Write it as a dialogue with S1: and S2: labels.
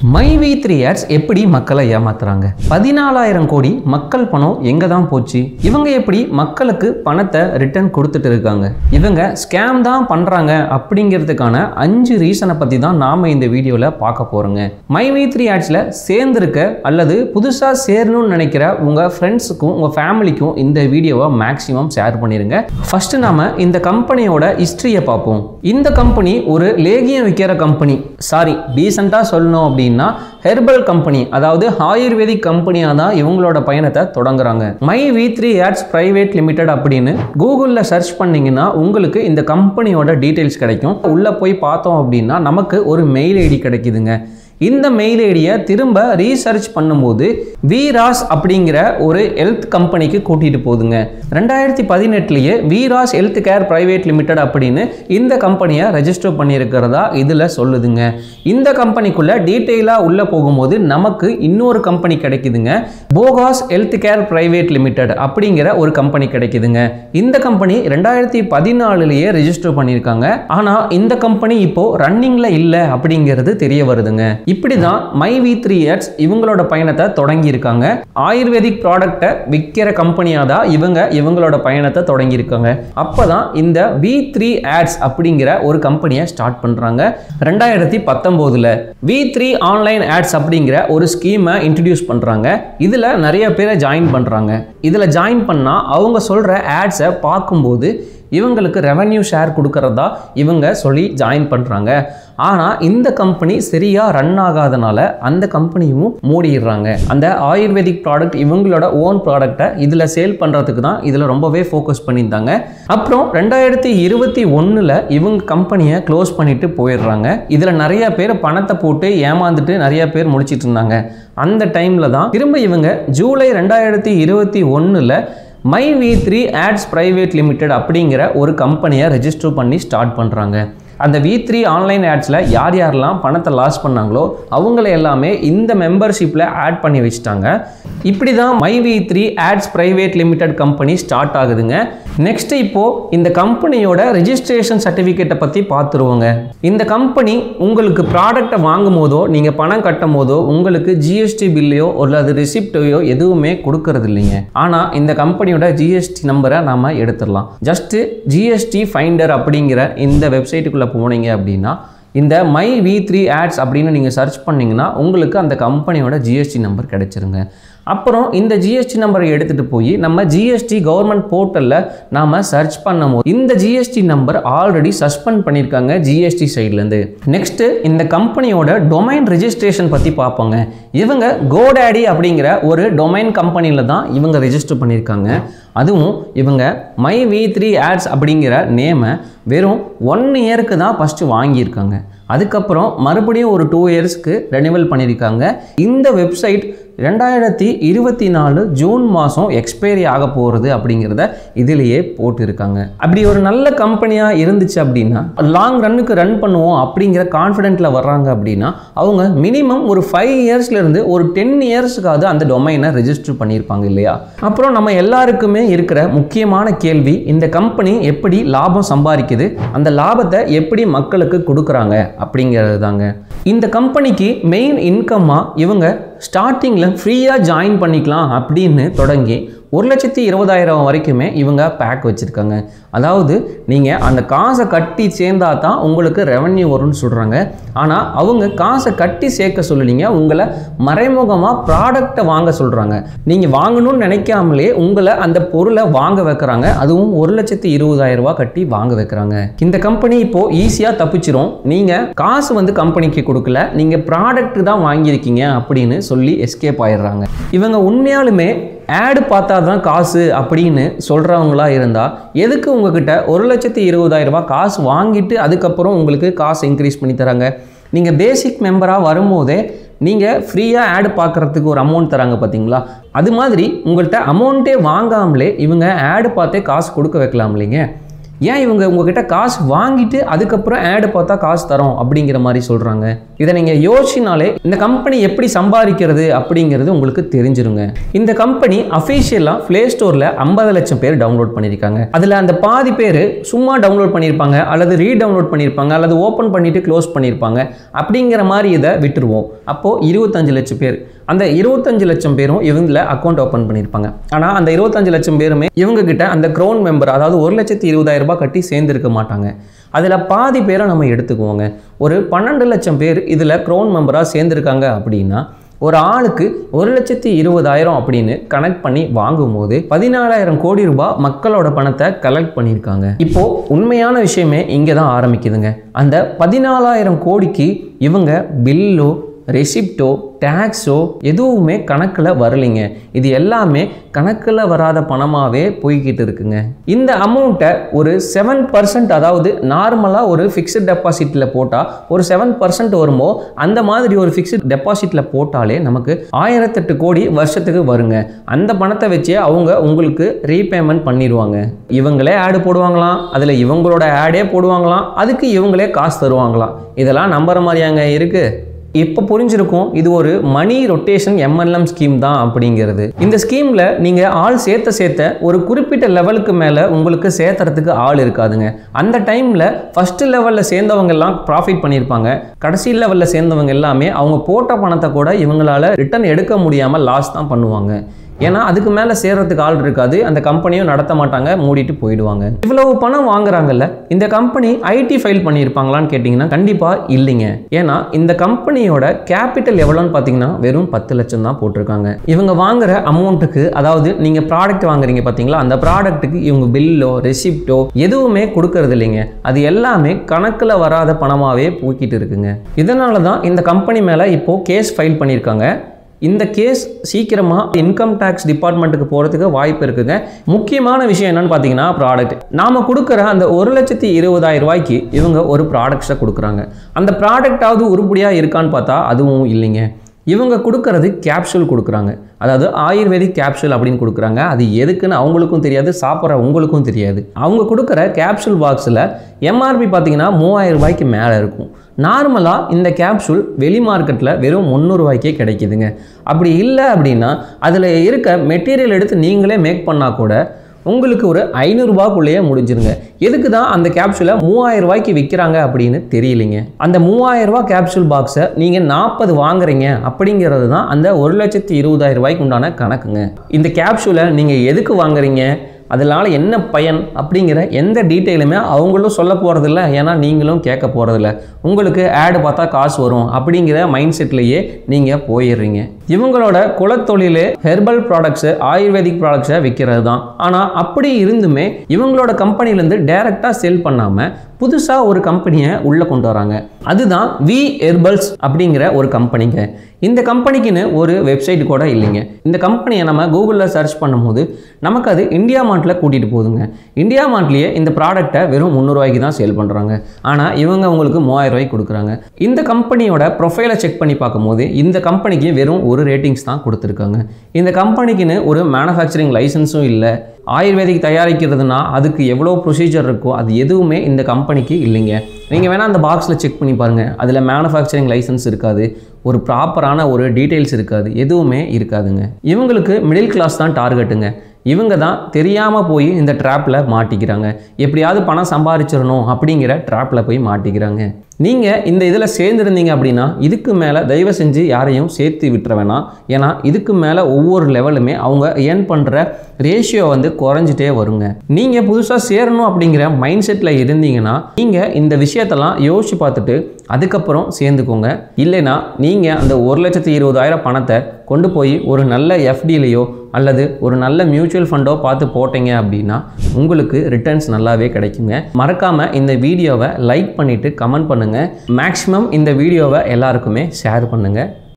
S1: my V three ads எப்படி மக்களை ஏமாத்துறாங்க பதினாலாயிரம் கோடி மக்கள் பணம் எங்க தான் போச்சு இவங்க எப்படி மக்களுக்கு பணத்தை ரிட்டர்ன் கொடுத்துட்டு இருக்காங்க இவங்க ஸ்கேம் தான் பண்றாங்க அப்படிங்கிறதுக்கான அஞ்சு ரீசனை பத்தி தான் நாம இந்த வீடியோல பார்க்க போறோங்க மை வி த்ரீ ஆட்ஸ்ல சேர்ந்திருக்க அல்லது புதுசா சேரணும்னு நினைக்கிற உங்க ஃப்ரெண்ட்ஸுக்கும் உங்க ஃபேமிலிக்கும் இந்த வீடியோவை மேக்ஸிமம் ஷேர் பண்ணிருங்க ஃபர்ஸ்ட் நாம இந்த கம்பெனியோட ஹிஸ்டரியை பார்ப்போம் இந்த கம்பெனி ஒரு லேகியம் விற்கிற கம்பெனி சாரி டீசெண்டாக சொல்லணும் அப்படின்னா ஹெர்பல் கம்பெனி அதாவது ஆயுர்வேதிக் கம்பெனியாக தான் இவங்களோட பயணத்தை தொடங்குறாங்க my V three ads private limited அப்படின்னு கூகுளில் சர்ச் பண்ணீங்கன்னா உங்களுக்கு இந்த கம்பெனியோட டீட்டெயில்ஸ் கிடைக்கும் உள்ளே போய் பார்த்தோம் அப்படின்னா நமக்கு ஒரு மெயில் ஐடி கிடைக்குதுங்க இந்த மெயில் ஐடியை திரும்ப ரீசர்ச் பண்ணும்போது வீராஸ் அப்படிங்கிற ஒரு ஹெல்த் கம்பெனிக்கு கூட்டிகிட்டு போகுதுங்க ரெண்டாயிரத்தி பதினெட்டுலேயே Veeras health care private limited அப்படின்னு இந்த கம்பெனியை ரெஜிஸ்டர் பண்ணியிருக்கிறதா இதில் சொல்லுதுங்க இந்த கம்பெனிக்குள்ளே டீட்டெயிலாக உள்ளே போகும்போது நமக்கு இன்னொரு கம்பெனி கிடைக்குதுங்க போகாஸ் ஹெல்த் கேர் பிரைவேட் லிமிடெட் அப்படிங்கிற ஒரு கம்பெனி கிடைக்குதுங்க இந்த கம்பெனி ரெண்டாயிரத்தி பதினாலுலேயே ரெஜிஸ்டர் பண்ணியிருக்காங்க ஆனால் இந்த கம்பெனி இப்போ ரன்னிங்கில் இல்லை அப்படிங்கிறது தெரிய வருதுங்க இப்படி தான் மை வி த்ரீ எட்ஸ் இவங்களோட பயணத்தை தொடங்கியிருக்காங்க ஆயுர்வேதிக் ப்ராடக்டை விற்கிற கம்பெனியாக தான் இவங்க இவங்களோட பயணத்தை தொடங்கியிருக்காங்க அப்போ தான் இந்த வி த்ரீ ஆட்ஸ் அப்படிங்கிற ஒரு கம்பெனியை ஸ்டார்ட் பண்ணுறாங்க ரெண்டாயிரத்தி பத்தொம்போதில் வி த்ரீ ஆன்லைன் ஆட்ஸ் அப்படிங்கிற ஒரு ஸ்கீமை இன்ட்ரடியூஸ் பண்ணுறாங்க இதில் நிறைய பேரை ஜாயின் பண்ணுறாங்க இதில் ஜாயின் பண்ணால் அவங்க சொல்கிற ஆட்ஸை பார்க்கும்போது இவங்களுக்கு ரெவன்யூ ஷேர் கொடுக்கறதா இவங்க சொல்லி ஜாயின் பண்ணுறாங்க ஆனால் இந்த கம்பெனி சரியாக ரன் ஆகாதனால அந்த கம்பெனியும் மூடிடுறாங்க அந்த ஆயுர்வேதிக் ப்ராடக்ட் இவங்களோட ஓன் ப்ராடக்டை இதில் சேல் பண்ணுறதுக்கு தான் இதில் ரொம்பவே ஃபோக்கஸ் பண்ணியிருந்தாங்க அப்புறம் ரெண்டாயிரத்தி இருபத்தி ஒன்றில் இவங்க கம்பெனியை க்ளோஸ் பண்ணிட்டு போயிடுறாங்க இதில் நிறைய பேர் பணத்தை போட்டு ஏமாந்துட்டு நிறைய பேர் முடிச்சிட்டு இருந்தாங்க அந்த டைமில் தான் திரும்ப இவங்க ஜூலை ரெண்டாயிரத்தி இருபத்தி ஒன்றில் my V three ads private limited அப்படிங்கிற ஒரு கம்பெனியை ரெஜிஸ்டர் பண்ணி ஸ்டார்ட் பண்ணுறாங்க அந்த வி த்ரீ ஆன்லைன் ஆட்ஸில் யார் யாரெல்லாம் பணத்தை லாஸ் பண்ணாங்களோ அவங்கள எல்லாமே இந்த மெம்பர்ஷிப்பில் ஆட் பண்ணி வச்சுட்டாங்க இப்படி தான் my V three ads private limited company start ஆகுதுங்க நெக்ஸ்ட் இப்போது இந்த கம்பெனியோட ரெஜிஸ்ட்ரேஷன் சர்டிஃபிகேட்டை பற்றி பார்த்துருவோங்க இந்த கம்பெனி உங்களுக்கு ப்ராடக்டை வாங்கும் போதோ நீங்கள் பணம் கட்டும் போதோ உங்களுக்கு ஜிஎஸ்டி பில்லையோ அல்லது ரிசிப்டையோ எதுவுமே கொடுக்கறது இல்லைங்க ஆனால் இந்த கம்பெனியோட ஜிஎஸ்டி நம்பரை நாம் எடுத்துடலாம் ஜஸ்ட்டு ஜிஎஸ்டி ஃபைண்டர் அப்படிங்கிற இந்த வெப்சைட்டுக்குள்ளே போனீங்க அப்படின்னா இந்த மை வி த்ரீ ஆட்ஸ் அப்படின்னு நீங்கள் சர்ச் பண்ணிங்கன்னா உங்களுக்கு அந்த கம்பெனியோட ஜிஎஸ்டி நம்பர் கிடைச்சிருங்க அப்புறம் இந்த ஜிஎஸ்டி நம்பரை எடுத்துகிட்டு போய் நம்ம ஜிஎஸ்டி கவர்மெண்ட் போர்ட்டலில் நாம் சர்ச் பண்ணும்போது இந்த ஜிஎஸ்டி நம்பர் ஆல்ரெடி சஸ்பெண்ட் பண்ணியிருக்காங்க ஜிஎஸ்டி சைட்லேருந்து நெக்ஸ்ட்டு இந்த கம்பெனியோட டொமைன் ரெஜிஸ்ட்ரேஷன் பற்றி பார்ப்போங்க இவங்க கோடாடி அப்படிங்கிற ஒரு டொமைன் கம்பெனியில் தான் இவங்க ரெஜிஸ்டர் பண்ணியிருக்காங்க அதுவும் இவங்க மை வி த்ரீ ஆட்ஸ் அப்படிங்கிற நேமை வெறும் ஒன் இயருக்கு தான் ஃபஸ்ட்டு வாங்கியிருக்காங்க அதுக்கப்புறம் மறுபடியும் ஒரு டூ இயர்ஸ்க்கு ரெனிவல் பண்ணியிருக்காங்க இந்த வெப்சைட் ரெண்டாயிரத்தி இருபத்தி நாலு ஜூன் மாதம் எக்ஸ்பைரி ஆக போகிறது அப்படிங்கிறத இதிலேயே போட்டிருக்காங்க அப்படி ஒரு நல்ல கம்பெனியாக இருந்துச்சு அப்படின்னா லாங் ரன்னுக்கு ரன் பண்ணுவோம் அப்படிங்கிற கான்ஃபிடென்ட்டில் வர்றாங்க அப்படின்னா அவங்க மினிமம் ஒரு ஃபைவ் இயர்ஸ்லேருந்து ஒரு டென் இயர்ஸுக்காவது அந்த டொமைனை ரெஜிஸ்டர் பண்ணியிருப்பாங்க இல்லையா அப்புறம் நம்ம எல்லாருக்குமே இருக்கிற முக்கியமான கேள்வி இந்த கம்பெனி எப்படி லாபம் சம்பாதிக்குது அந்த லாபத்தை எப்படி மக்களுக்கு கொடுக்குறாங்க அப்படிங்கிறது தாங்க இந்த கம்பெனிக்கு மெயின் இன்கம்மாக இவங்க ஸ்டார்டிங்கில் ஃப்ரீயாக ஜாயின் பண்ணிக்கலாம் அப்படின்னு தொடங்கி ஒரு லட்சத்தி இருபதாயிரம் வரைக்குமே இவங்க பேக் வச்சுருக்காங்க அதாவது நீங்கள் அந்த காசை கட்டி சேர்ந்தா தான் உங்களுக்கு ரெவன்யூ வரும்னு சொல்கிறாங்க ஆனால் அவங்க காசை கட்டி சேர்க்க சொல்லலிங்க உங்களை மறைமுகமாக ப்ராடக்டை வாங்க சொல்கிறாங்க நீங்கள் வாங்கணும்னு நினைக்காமலே உங்களை அந்த பொருளை வாங்க வைக்கிறாங்க அதுவும் ஒரு லட்சத்தி இருபதாயிரம் ரூபாய் கட்டி வாங்க வைக்கிறாங்க இந்த கம்பெனி இப்போது ஈஸியாக தப்பிச்சிரும் நீங்கள் காசு வந்து கம்பெனிக்கு கொடுக்கல நீங்கள் ப்ராடக்ட் தான் வாங்கியிருக்கீங்க அப்படின்னு சொல்லி எஸ்கேப் ஆயிடுறாங்க இவங்க உண்மையாலுமே ஆடு பார்த்தா தான் காசு அப்படின்னு சொல்கிறவங்களா இருந்தால் எதுக்கு உங்ககிட்ட ஒரு லட்சத்தி இருபதாயிரம் ரூபாய் காசு வாங்கிட்டு அதுக்கப்புறம் உங்களுக்கு காசு இன்க்ரீஸ் பண்ணி தராங்க நீங்கள் பேசிக் மெம்பராக வரும்போதே நீங்கள் ஃப்ரீயாக ஆடு பார்க்குறதுக்கு ஒரு அமௌண்ட் தராங்க பார்த்தீங்களா அது மாதிரி உங்கள்கிட்ட அமௌண்ட்டே வாங்காமலே இவங்க ஆடு பார்த்தே காசு கொடுக்க வைக்கலாம் இல்லைங்க ஏன் இவங்க உங்ககிட்ட காசு வாங்கிட்டு அதுக்கப்புறம் ஆடு பார்த்தா காசு தரோம் அப்படிங்கிற மாதிரி சொல்கிறாங்க இதை நீங்கள் யோசிச்சினாலே இந்த கம்பெனி எப்படி சம்பாதிக்கிறது அப்படிங்கிறது உங்களுக்கு தெரிஞ்சிருங்க இந்த கம்பெனி அஃபீஷியலாக ப்ளே ஸ்டோரில் ஐம்பது லட்சம் பேர் டவுன்லோட் பண்ணியிருக்காங்க அதில் அந்த பாதி பேர் சும்மா டவுன்லோட் பண்ணியிருப்பாங்க அல்லது ரீடவுன்லோட் பண்ணியிருப்பாங்க அல்லது ஓப்பன் பண்ணிட்டு க்ளோஸ் பண்ணியிருப்பாங்க அப்படிங்கிற மாதிரி இதை விட்டுருவோம் அப்போது இருபத்தஞ்சு லட்சம் பேர் அந்த இருபத்தஞ்சு லட்சம் பேரும் இவங்கள அக்கௌண்ட் ஓப்பன் பண்ணியிருப்பாங்க ஆனால் அந்த இருபத்தஞ்சு லட்சம் பேருமே இவங்க கிட்ட அந்த க்ரௌன் மெம்பர் அதாவது ஒரு லட்சத்தி இருபதாயிரம் ரூபாய் கட்டி சேர்ந்துருக்க மாட்டாங்க அதில் பாதி பேரை நம்ம எடுத்துக்குவோங்க ஒரு பன்னெண்டு லட்சம் பேர் இதில் க்ரௌன் மெம்பராக சேர்ந்துருக்காங்க அப்படின்னா ஒரு ஆளுக்கு ஒரு லட்சத்தி இருபதாயிரம் அப்படின்னு கனெக்ட் பண்ணி வாங்கும்போது பதினாலாயிரம் கோடி ரூபாய் மக்களோட பணத்தை கலெக்ட் பண்ணியிருக்காங்க இப்போ உண்மையான விஷயமே இங்கே தான் ஆரம்பிக்குதுங்க அந்த பதினாலாயிரம் கோடிக்கு இவங்க பில்லோ ரெசிப்டோ டேக்ஸோ எதுவுமே கணக்கில் வரலைங்க இது எல்லாமே கணக்கில் வராத பணமாகவே போய்கிட்டு இருக்குங்க இந்த அமௌண்ட்டை ஒரு செவன் பர்சன்ட் அதாவது நார்மலாக ஒரு ஃபிக்ஸ்ட் டெபாசிட்டில் போட்டால் ஒரு செவன் பர்சன்ட் வருமோ அந்த மாதிரி ஒரு ஃபிக்ஸ்ட் டெபாசிட்டில் போட்டாலே நமக்கு ஆயிரத்தெட்டு கோடி வருஷத்துக்கு வருங்க அந்த பணத்தை வச்சே அவங்க உங்களுக்கு ரீபேமெண்ட் பண்ணிடுவாங்க இவங்களே ஆடு போடுவாங்களாம் அதில் இவங்களோட ஆடே போடுவாங்களாம் அதுக்கு இவங்களே காசு தருவாங்களாம் இதெல்லாம் நம்புற மாதிரியாங்க இருக்குது இப்போ புரிஞ்சிருக்கும் இது ஒரு மணி ரொட்டேஷன் எம்எல்எம் ஸ்கீம் தான் அப்படிங்கிறது இந்த ஸ்கீமில் நீங்கள் ஆள் சேர்த்த சேர்த்த ஒரு குறிப்பிட்ட லெவலுக்கு மேலே உங்களுக்கு சேர்த்துறதுக்கு ஆள் இருக்காதுங்க அந்த டைமில் ஃபஸ்ட்டு லெவலில் சேர்ந்தவங்க எல்லாம் ப்ராஃபிட் பண்ணியிருப்பாங்க கடைசி லெவலில் சேர்ந்தவங்க எல்லாமே அவங்க போட்ட பணத்தை கூட இவங்களால ரிட்டர்ன் எடுக்க முடியாமல் லாஸ் தான் பண்ணுவாங்க ஏன்னா அதுக்கு மேலே சேர்றதுக்கு ஆள் இருக்காது அந்த கம்பெனியும் நடத்த மாட்டாங்க மூடிட்டு போயிடுவாங்க இவ்வளவு பணம் வாங்குறாங்கல்ல இந்த கம்பெனி ஐடி ஃபைல் பண்ணியிருப்பாங்களான்னு கேட்டிங்கன்னா கண்டிப்பாக இல்லைங்க ஏன்னா இந்த கம்பெனியோட கேபிட்டல் எவ்வளோன்னு பார்த்தீங்கன்னா வெறும் பத்து லட்சம் தான் போட்டிருக்காங்க இவங்க வாங்குற அமௌண்ட்டுக்கு அதாவது நீங்கள் ப்ராடக்ட் வாங்குறீங்க பார்த்தீங்களா அந்த ப்ராடக்ட்டுக்கு இவங்க பில்லோ ரெசிப்டோ எதுவுமே கொடுக்கறது இல்லைங்க அது எல்லாமே கணக்கில் வராத பணமாகவே போய்கிட்டு இருக்குங்க இதனால தான் இந்த கம்பெனி மேலே இப்போது கேஸ் ஃபைல் பண்ணியிருக்காங்க இந்த கேஸ் சீக்கிரமாக இன்கம் டேக்ஸ் டிபார்ட்மெண்ட்டுக்கு போகிறதுக்கு வாய்ப்பு இருக்குங்க முக்கியமான விஷயம் என்னன்னு பார்த்தீங்கன்னா ப்ராடக்ட் நாம் கொடுக்குற அந்த ஒரு லட்சத்தி இருபதாயிரம் ரூபாய்க்கு இவங்க ஒரு ப்ராடக்ட்ஸை கொடுக்குறாங்க அந்த ப்ராடக்டாவது உருப்படியாக இருக்கான்னு பார்த்தா அதுவும் இல்லைங்க இவங்க கொடுக்கறது கேப்சூல் கொடுக்குறாங்க அதாவது ஆயுர்வேதிக் கேப்சூல் அப்படின்னு கொடுக்குறாங்க அது எதுக்குன்னு அவங்களுக்கும் தெரியாது சாப்பிட்ற உங்களுக்கும் தெரியாது அவங்க கொடுக்குற கேப்சூல் பாக்ஸில் எம்ஆர்பி பார்த்தீங்கன்னா மூவாயிரம் ரூபாய்க்கு மேலே இருக்கும் நார்மலாக இந்த கேப்சூல் வெளி மார்க்கெட்டில் வெறும் முந்நூறுரூவாய்க்கே கிடைக்குதுங்க அப்படி இல்லை அப்படின்னா அதில் இருக்க மெட்டீரியல் எடுத்து நீங்களே மேக் பண்ணால் கூட உங்களுக்கு ஒரு ஐநூறுரூபாக்குள்ளேயே முடிஞ்சிருங்க எதுக்கு தான் அந்த கேப்சூலை மூவாயிரம் ரூபாய்க்கு விற்கிறாங்க அப்படின்னு தெரியலைங்க அந்த மூவாயிரம் ரூபாய் கேப்சூல் பாக்ஸை நீங்கள் நாற்பது வாங்குறீங்க அப்படிங்கிறது தான் அந்த ஒரு லட்சத்தி இருபதாயிரம் ரூபாய்க்கு உண்டான கணக்குங்க இந்த கேப்சூலை நீங்கள் எதுக்கு வாங்குறீங்க அதனால் என்ன பயன் அப்படிங்கிற எந்த டீட்டெயிலுமே அவங்களும் சொல்ல போகிறதில்ல ஏன்னா நீங்களும் கேட்க போகிறதில்ல உங்களுக்கு ஆடு பார்த்தா காசு வரும் அப்படிங்கிற மைண்ட் செட்லேயே நீங்கள் போயிடுறீங்க இவங்களோட குலத்தொழில் ஹெர்பல் ப்ராடக்ட்ஸு ஆயுர்வேதிக் ப்ராடக்ட்ஸை விற்கிறது தான் ஆனால் அப்படி இருந்துமே இவங்களோட கம்பெனிலேருந்து டைரெக்டாக செல் பண்ணாமல் புதுசாக ஒரு கம்பெனியை உள்ளே கொண்டு வராங்க அதுதான் வி ஹெர்பல்ஸ் அப்படிங்கிற ஒரு கம்பெனிங்க இந்த கம்பெனிக்குன்னு ஒரு வெப்சைட் கூட இல்லைங்க இந்த கம்பெனியை நம்ம கூகுளில் சர்ச் பண்ணும்போது நமக்கு அது இந்தியா மார்ட்டில் கூட்டிகிட்டு போகுதுங்க இந்தியா மார்ட்லேயே இந்த ப்ராடக்ட்டை வெறும் முந்நூறுவாய்க்கு தான் சேல் பண்ணுறாங்க ஆனால் இவங்க உங்களுக்கு மூவாயிரம் ரூபாய்க்கு கொடுக்குறாங்க இந்த கம்பெனியோட ப்ரொஃபைலை செக் பண்ணி பார்க்கும்போது இந்த கம்பெனிக்கு வெறும் ஒரு ரேட்டிங்ஸ் தான் கொடுத்துருக்காங்க இந்த கம்பெனிக்குன்னு ஒரு மேனுஃபேக்சரிங் லைசன்ஸும் இல்லை ஆயுர்வேதிக் தயாரிக்கிறதுனா அதுக்கு எவ்வளோ ப்ரொசீஜர் இருக்கோ அது எதுவுமே இந்த கம்பெனிக்கு இல்லைங்க நீங்கள் வேணால் அந்த பாக்ஸில் செக் பண்ணி பாருங்கள் அதில் மேனுஃபேக்சரிங் லைசன்ஸ் இருக்காது ஒரு ப்ராப்பரான ஒரு டீட்டெயில்ஸ் இருக்காது எதுவுமே இருக்காதுங்க இவங்களுக்கு மிடில் கிளாஸ் தான் டார்கெட்டுங்க இவங்க தான் தெரியாமல் போய் இந்த ட்ராப்பில் மாட்டிக்கிறாங்க எப்படியாவது பணம் சம்பாதிச்சிடணும் அப்படிங்கிற ட்ராப்பில் போய் மாட்டிக்கிறாங்க நீங்கள் இந்த இதில் சேர்ந்துருந்தீங்க அப்படின்னா இதுக்கு மேலே தயவு செஞ்சு யாரையும் சேர்த்து விட்டுற வேணாம் ஏன்னா இதுக்கு மேலே ஒவ்வொரு லெவலுமே அவங்க ஏர்ன் பண்ணுற ரேஷியோ வந்து குறைஞ்சிட்டே வருங்க நீங்கள் புதுசாக சேரணும் அப்படிங்கிற மைண்ட் செட்டில் இருந்தீங்கன்னா நீங்கள் இந்த விஷயத்தெல்லாம் யோசிச்சு பார்த்துட்டு அதுக்கப்புறம் சேர்ந்துக்கோங்க இல்லைன்னா நீங்கள் அந்த ஒரு லட்சத்தி இருபதாயிரம் பணத்தை கொண்டு போய் ஒரு நல்ல எஃப்டிலேயோ அல்லது ஒரு நல்ல மியூச்சுவல் ஃபண்டோ பார்த்து போட்டீங்க அப்படின்னா உங்களுக்கு ரிட்டர்ன்ஸ் நல்லாவே கிடைக்குங்க மறக்காமல் இந்த வீடியோவை லைக் பண்ணிவிட்டு கமெண்ட் பண்ணுங்கள் மேக்ஸிமம் இந்த வீடியோவை எல்லாருக்குமே ஷேர் பண்ணுங்கள்